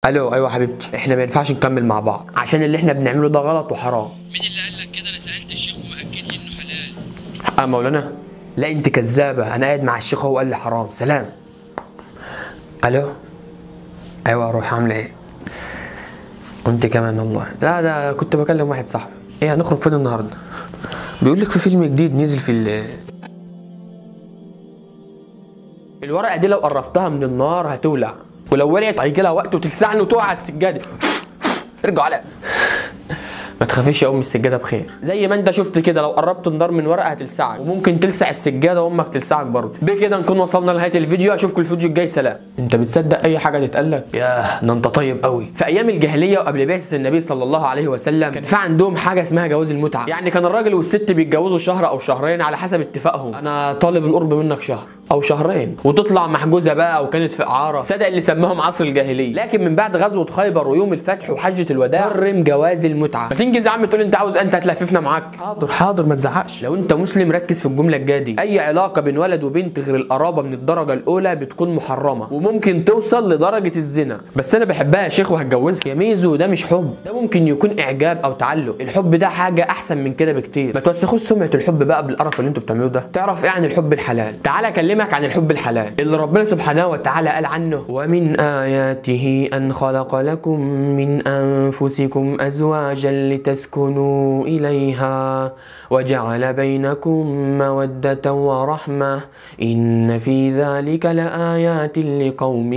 الو ايوه حبيبتي احنا ما ينفعش نكمل مع بعض عشان اللي احنا بنعمله ده غلط وحرام مين اللي قال لك كده انا سالت الشيخ ومأكد لي انه حلال حق مولانا لا انت كذابه انا قاعد مع الشيخ هو قال لي حرام سلام الو ايوه يا روحي عامله ايه وانت كمان والله لا ده كنت بكلم واحد صاحبي ايه هنخرج فين النهارده بيقول لك في فيلم جديد نزل في ال الورقه دي لو قربتها من النار هتولع ولو ولعت هيجي لها وقت وتلسعني وتقع على السجاده ارجع على ما تخافيش يا ام السجاده بخير زي ما انت شفت كده لو قربت النار من ورقه هتلسعك وممكن تلسع السجاده وامك تلسعك برضه بكده نكون وصلنا لنهايه الفيديو اشوفكم الفيديو الجاي سلام انت بتصدق اي حاجه تتقال لك ياه ده انت طيب قوي في ايام الجاهليه وقبل بعثه النبي صلى الله عليه وسلم كان في عندهم حاجه اسمها جواز المتعه يعني كان الراجل والست بيتجوزوا شهر او شهرين على حسب اتفاقهم انا طالب القرب منك شهر او شهرين وتطلع محجوزه بقى او كانت في اعاره صدق اللي سماهم عصر الجاهليه لكن من بعد غزوه خيبر ويوم الفتح وحجه الوداع حرم جواز المتعه ما تنجز يا عم تقول انت عاوز انت هتلففنا معاك حاضر حاضر ما تزعقش لو انت مسلم ركز في الجمله الجايه دي اي علاقه بين ولد وبنت غير القرابه من الدرجه الاولى بتكون محرمه وممكن توصل لدرجه الزنا بس انا بحبها يا شيخ وهتجوزها يا ميزو ده مش حب ده ممكن يكون اعجاب او تعلق الحب ده حاجه احسن من كده بكتير ما توسخوش سمعه الحب بقى بالقرف اللي انتوا بتعملوه ده تعرف ايه عن الحب الحلال تعال اكلمك عن الحب الحلال اللي ربنا سبحانه وتعالى قال عنه ومن اياته ان خلق لكم من انفسكم ازواجا لتسكنوا اليها وجعل بينكم موده ورحمه ان في ذلك لايات لقوم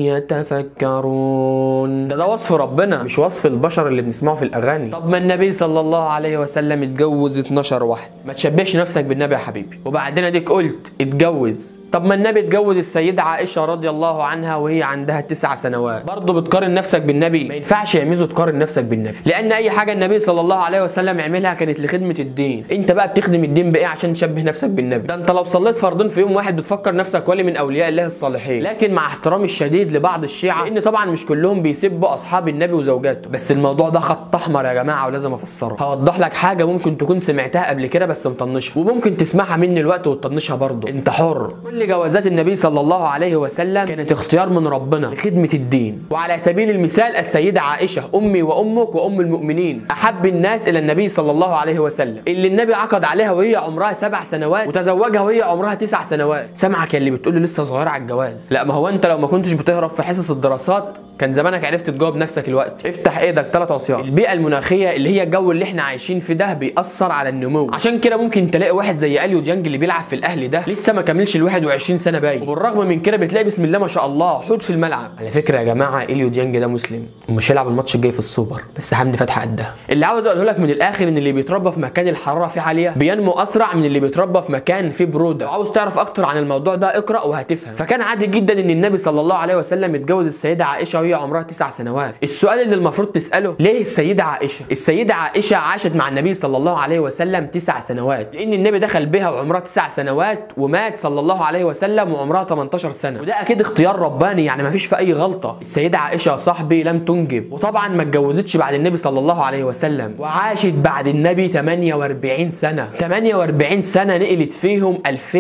يتفكرون ده, ده وصف ربنا مش وصف البشر اللي بنسمعه في الاغاني طب ما النبي صلى الله عليه وسلم اتجوز 12 واحد ما تشبهش نفسك بالنبي يا حبيبي وبعدين اديك قلت اتجوز طب ما النبي اتجوز السيدة عائشة رضي الله عنها وهي عندها تسع سنوات برضه بتقارن نفسك بالنبي ما ينفعش يا ميزو تقارن نفسك بالنبي لأن أي حاجة النبي صلى الله عليه وسلم عملها كانت لخدمة الدين أنت بقى بتخدم الدين بإيه عشان تشبه نفسك بالنبي ده أنت لو صليت فرضين في يوم واحد بتفكر نفسك ولي من أولياء الله الصالحين لكن مع احترامي الشديد لبعض الشيعة لأن طبعا مش كلهم بيسبوا أصحاب النبي وزوجاته بس الموضوع ده خط أحمر يا جماعة ولازم أفسره هوضح لك حاجة ممكن تكون سمعتها قبل كده بس مطنشها وممكن تسمعها مني الوقت وتطنشها برضه أنت حر كل جوازات النبي صلى الله عليه وسلم كانت اختيار من ربنا لخدمة الدين وعلى سبيل المثال السيدة عائشة أمي وأمك وأم المؤمنين أحب الناس إلى النبي صلى الله عليه وسلم اللي النبي عقد عليها وهي عمرها سبع سنوات وتزوجها وهي عمرها تسع سنوات سامعك يا اللي بتقول لسه صغيرة على الجواز لا ما هو أنت لو ما كنتش بتهرب في حصص الدراسات كان زمانك عرفت تجاوب نفسك الوقت افتح ايدك ثلاث عصيان البيئة المناخية اللي هي الجو اللي احنا عايشين فيه ده بيأثر على النمو عشان كده ممكن تلاقي واحد زي اليو ديانج اللي بيلعب في الاهلي ده لسه ما كملش ال 21 سنة باين وبالرغم من كده بتلاقي بسم الله ما شاء الله حوت في الملعب على فكره يا جماعه اليو ديانج ده مسلم ومش هيلعب الماتش الجاي في السوبر بس حمدي فتحي قدها اللي عاوز اقوله لك من الاخر ان اللي بيتربى في مكان الحراره فيه عاليه بينمو اسرع من اللي بيتربى في مكان فيه بروده لو عاوز تعرف اكتر عن الموضوع ده اقرا وهتفهم فكان عادي جدا ان النبي صلى الله عليه وسلم اتجوز السيده عائشه وهي عمرها تسع سنوات السؤال اللي المفروض تساله ليه السيده عائشه السيده عائشه عاشت مع النبي صلى الله عليه وسلم تسع سنوات لان النبي دخل بها وعمرها تسع سنوات ومات صلى الله عليه وسلم وعمرها 18 سنه وده اكيد اختيار رباني يعني ما فيش في اي غلطه السيده عائشه يا صاحبي لم تنجب وطبعا ما اتجوزتش بعد النبي صلى الله عليه وسلم وعاشت بعد النبي 48 سنه 48 سنه نقلت فيهم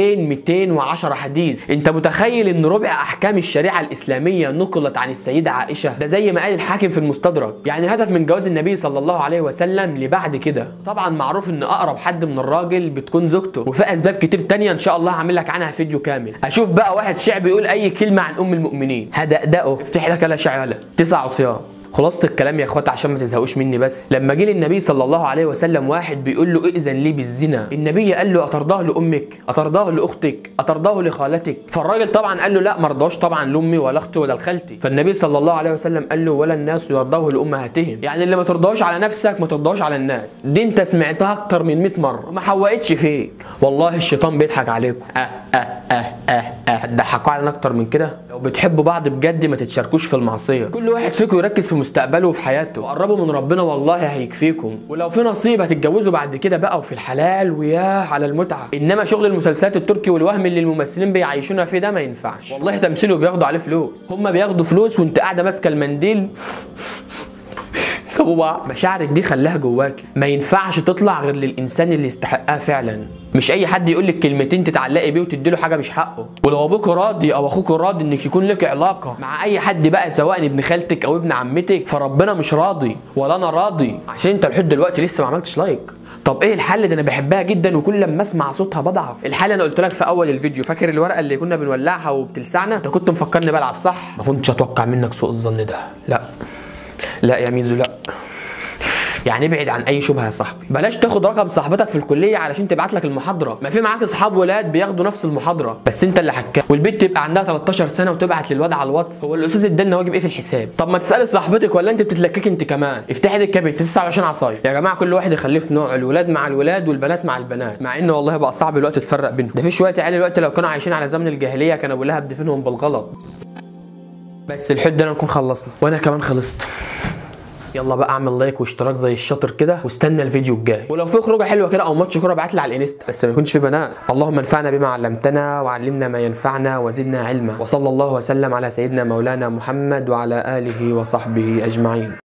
2210 حديث انت متخيل ان ربع احكام الشريعه الاسلاميه نقلت عن السيده عائشه ده زي ما قال الحاكم في المستدرك يعني الهدف من جواز النبي صلى الله عليه وسلم لبعد كده طبعا معروف ان اقرب حد من الراجل بتكون زوجته وفي اسباب كتير تانية ان شاء الله هعمل لك عنها فيديو كامل اشوف بقى واحد شعبي يقول اي كلمه عن ام المؤمنين هدقدقه افتح لك يا شعيله تسع عصيان خلاصة الكلام يا اخوات عشان ما تزهقوش مني بس لما جه للنبي صلى الله عليه وسلم واحد بيقول له ائذن لي بالزنا النبي قال له اترضاه لامك اترضاه لاختك اترضاه لخالتك فالراجل طبعا قال له لا ما رضاش طبعا لامي ولا اختي ولا لخالتي فالنبي صلى الله عليه وسلم قال له ولا الناس يرضوه لامهاتهم يعني اللي ما ترضاش على نفسك ما ترضاش على الناس دي انت سمعتها اكتر من 100 مره وما حوقتش فيك والله الشيطان بيضحك عليكم اه اه اه اه اه هتضحكوا علينا اكتر من كده لو بتحبوا بعض بجد ما تتشاركوش في المعصيه كل واحد فيكم يركز في مستقبله وفي حياته وقربوا من ربنا والله هيكفيكم ولو في نصيب هتتجوزوا بعد كده بقى وفي الحلال وياه على المتعه انما شغل المسلسلات التركي والوهم اللي الممثلين بيعيشونا فيه ده ما ينفعش والله تمثيله بياخدوا عليه فلوس هم بياخدوا فلوس وانت قاعده ماسكه المنديل بيسبوا بعض مشاعرك دي خليها جواكي ما ينفعش تطلع غير للانسان اللي يستحقها فعلا مش اي حد يقول لك كلمتين تتعلقي بيه وتدي له حاجه مش حقه ولو ابوك راضي او اخوك راضي انك يكون لك علاقه مع اي حد بقى سواء ابن خالتك او ابن عمتك فربنا مش راضي ولا انا راضي عشان انت لحد دلوقتي لسه ما عملتش لايك طب ايه الحل ده انا بحبها جدا وكل لما اسمع صوتها بضعف الحل انا قلت لك في اول الفيديو فاكر الورقه اللي كنا بنولعها وبتلسعنا انت كنت مفكرني بلعب صح ما كنتش اتوقع منك سوء الظن ده لا لا يا ميزو لا يعني ابعد عن اي شبهه يا صاحبي بلاش تاخد رقم صاحبتك في الكليه علشان تبعت لك المحاضره ما في معاك اصحاب ولاد بياخدوا نفس المحاضره بس انت اللي حكاك والبنت تبقى عندها 13 سنه وتبعت للواد على الواتس هو الاستاذ ادانا واجب ايه في الحساب طب ما تسالي صاحبتك ولا انت بتتلككي انت كمان افتحي دي الكابيت 29 عصايه يا جماعه كل واحد يخليه في نوع الولاد مع الولاد والبنات مع البنات مع ان والله بقى صعب الوقت تفرق بينهم ده في شويه عيال الوقت لو كانوا عايشين على زمن الجاهليه كان ابو لهب دفنهم بالغلط بس الحد ده نكون خلصنا وانا كمان خلصت يلا بقى اعمل لايك واشتراك زي الشاطر كده واستنى الفيديو الجاي ولو في خروجه حلوه كده او ماتش كوره ابعت لي على الانستا بس ما يكونش في بنات اللهم انفعنا بما علمتنا وعلمنا ما ينفعنا وزدنا علما وصلى الله وسلم على سيدنا مولانا محمد وعلى اله وصحبه اجمعين